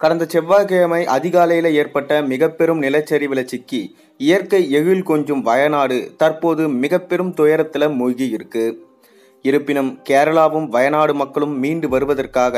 கடந்த செவ்வாய்க்கிழமை அதிகாலையில் ஏற்பட்ட மிகப்பெரும் நிலச்சரிவில் சிக்கி இயற்கை எழில் கொஞ்சும் வயநாடு தற்போது மிகப்பெரும் துயரத்தில் மூழ்கி இருக்கு இருப்பினும் கேரளாவும் வயநாடு மக்களும் மீண்டு வருவதற்காக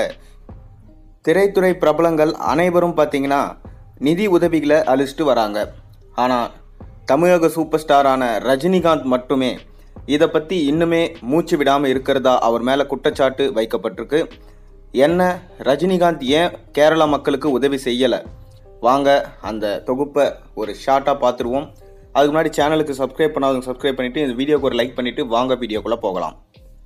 திரைத்துறை பிரபலங்கள் அனைவரும் பார்த்தீங்கன்னா நிதி உதவிகளை அழிச்சிட்டு வராங்க ஆனால் தமிழக சூப்பர் ஸ்டாரான ரஜினிகாந்த் மட்டுமே இதை பற்றி இன்னுமே மூச்சு விடாமல் இருக்கிறதா அவர் மேலே குற்றச்சாட்டு வைக்கப்பட்டிருக்கு என்ன ரஜினிகாந்த் ஏன் கேரளா மக்களுக்கு உதவி செய்யலை வாங்க அந்த தொகுப்பை ஒரு ஷார்ட்டாக பார்த்துருவோம் அதுக்கு முன்னாடி சேனலுக்கு சப்ஸ்கிரைப் பண்ணாதவங்க சப்ஸ்கிரைப் பண்ணிவிட்டு இந்த வீடியோக்கு ஒரு லைக் பண்ணிவிட்டு வாங்க வீடியோக்குள்ளே போகலாம்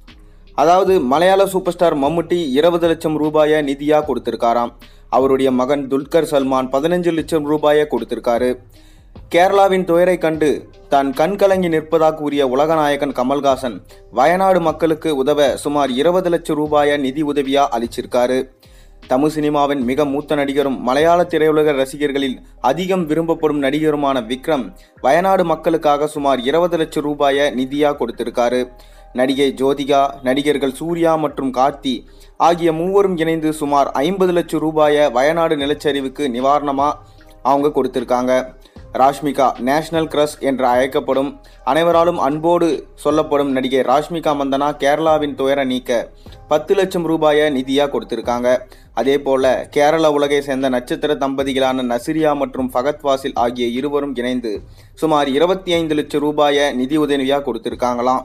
அதாவது மலையாள சூப்பர் ஸ்டார் மம்முட்டி இருபது லட்சம் ரூபாயை நிதியாக கொடுத்திருக்காராம் அவருடைய மகன் துல்கர் சல்மான் பதினஞ்சு லட்சம் ரூபாயை கொடுத்திருக்காரு கேரளாவின் துயரை கண்டு தான் கண் கலங்கி நிற்பதாக கூறிய உலகநாயகன் கமல்ஹாசன் வயநாடு மக்களுக்கு உதவ சுமார் இருபது லட்சம் ரூபாயை நிதி உதவியா அளிச்சிருக்காரு தமிழ் சினிமாவின் மிக மூத்த நடிகரும் மலையாள திரையுலக ரசிகர்களில் அதிகம் விரும்பப்படும் நடிகருமான விக்ரம் வயநாடு மக்களுக்காக சுமார் இருபது லட்சம் ரூபாயை நிதியா கொடுத்திருக்காரு நடிகை ஜோதிகா நடிகர்கள் சூர்யா மற்றும் கார்த்தி ஆகிய மூவரும் இணைந்து சுமார் ஐம்பது லட்சம் ரூபாயை வயநாடு நிலச்சரிவுக்கு நிவாரணமா அவங்க கொடுத்திருக்காங்க ராஷ்மிகா நேஷனல் கிரஷ் என்று அழைக்கப்படும் அனைவராலும் அன்போடு சொல்லப்படும் நடிகை ராஷ்மிகா மந்தனா கேரளாவின் துயர நீக்க பத்து லட்சம் ரூபாயை நிதியா கொடுத்திருக்காங்க அதே போல கேரள உலகை சேர்ந்த நட்சத்திர தம்பதிகளான நசிரியா மற்றும் ஃபகத் வாசில் ஆகிய இருவரும் இணைந்து சுமார் இருபத்தி ஐந்து லட்சம் ரூபாயை நிதி உதவியா கொடுத்திருக்காங்களாம்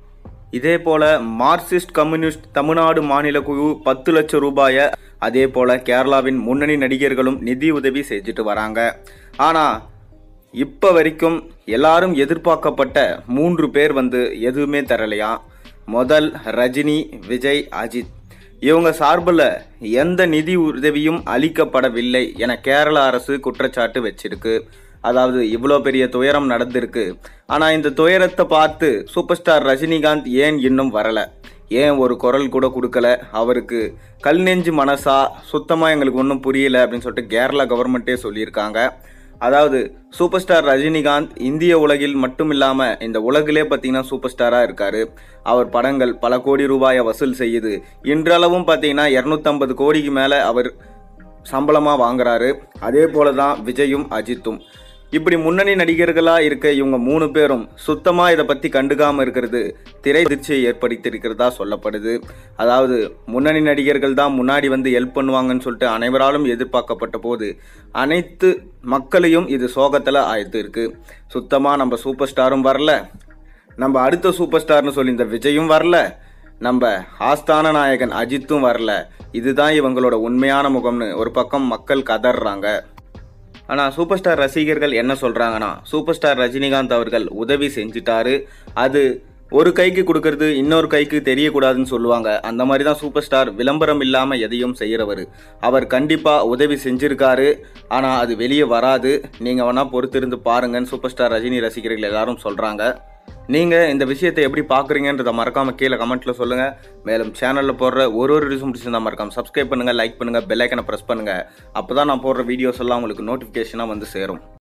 இதே போல மார்க்சிஸ்ட் கம்யூனிஸ்ட் தமிழ்நாடு மாநில குழு பத்து லட்சம் ரூபாயை அதே போல கேரளாவின் முன்னணி நடிகர்களும் நிதி உதவி செஞ்சுட்டு வராங்க ஆனால் இப்போ வரைக்கும் எல்லாரும் எதிர்பார்க்கப்பட்ட மூன்று பேர் வந்து எதுவுமே தரலையா முதல் ரஜினி விஜய் அஜித் இவங்க சார்பில் எந்த நிதி உதவியும் அளிக்கப்படவில்லை என கேரள அரசு குற்றச்சாட்டு வச்சிருக்கு அதாவது இவ்வளோ பெரிய துயரம் நடந்திருக்கு ஆனால் இந்த துயரத்தை பார்த்து சூப்பர் ஸ்டார் ரஜினிகாந்த் ஏன் இன்னும் வரலை ஏன் ஒரு குரல் கூட கொடுக்கல அவருக்கு கல் நெஞ்சு மனசா சுத்தமாக எங்களுக்கு ஒன்றும் புரியல அப்படின்னு சொல்லிட்டு கேரளா கவர்மெண்ட்டே சொல்லியிருக்காங்க அதாவது சூப்பர் ஸ்டார் ரஜினிகாந்த் இந்திய உலகில் மட்டும் இல்லாமல் இந்த உலகிலே பார்த்தீங்கன்னா சூப்பர் ஸ்டாராக இருக்காரு அவர் படங்கள் பல கோடி ரூபாயை வசூல் செய்யுது இன்றளவும் பார்த்தீங்கன்னா இரநூத்தம்பது கோடிக்கு மேலே அவர் சம்பளமாக வாங்குறாரு அதே போல தான் விஜயும் அஜித்தும் இப்படி முன்னணி நடிகர்களாக இருக்க இவங்க மூணு பேரும் சுத்தமாக இதை பற்றி கண்டுக்காமல் இருக்கிறது திரை அதிர்ச்சியை ஏற்படுத்தியிருக்கிறதா சொல்லப்படுது அதாவது முன்னணி நடிகர்கள் தான் முன்னாடி வந்து ஹெல்ப் பண்ணுவாங்கன்னு சொல்லிட்டு அனைவராலும் எதிர்பார்க்கப்பட்ட போது அனைத்து மக்களையும் இது சோகத்தில் ஆயிட்டு இருக்கு சுத்தமாக நம்ம சூப்பர் ஸ்டாரும் வரல நம்ம அடுத்த சூப்பர் ஸ்டார்னு சொல்லி இந்த விஜயும் வரல நம்ம ஆஸ்தான நாயகன் அஜித்தும் வரல இதுதான் இவங்களோட உண்மையான முகம்னு ஒரு பக்கம் மக்கள் கதறாங்க ஆனால் சூப்பர் ஸ்டார் ரசிகர்கள் என்ன சொல்கிறாங்கன்னா சூப்பர் ஸ்டார் ரஜினிகாந்த் அவர்கள் உதவி செஞ்சிட்டாரு அது ஒரு கைக்கு கொடுக்கறது இன்னொரு கைக்கு தெரியக்கூடாதுன்னு சொல்லுவாங்க அந்த மாதிரி தான் சூப்பர் ஸ்டார் விளம்பரம் இல்லாமல் எதையும் செய்கிறவர் அவர் கண்டிப்பாக உதவி செஞ்சிருக்காரு ஆனால் அது வெளியே வராது நீங்கள் வேணால் பொறுத்திருந்து பாருங்கன்னு சூப்பர் ஸ்டார் ரஜினி ரசிகர்கள் எல்லாரும் சொல்கிறாங்க நீங்கள் இந்த விஷயத்தை எப்படி பார்க்குறீங்கன்றத மறக்காமல் கீழே கமெண்ட்டில் சொல்லுங்கள் மேலும் சேனலில் போடுற ஒரு ஒரு நியூஸும் பிடிச்சிருந்தா மறக்காம சப்ஸ்கிரைப் பண்ணுங்கள் லைக் பண்ணுங்கள் பெல் ஐக்கனை ப்ரெஸ் பண்ணுங்கள் அப்போ தான் நான் போடுற வீடியோஸ் எல்லாம் உங்களுக்கு நோட்டிஃபிகேஷனாக வந்து சேரும்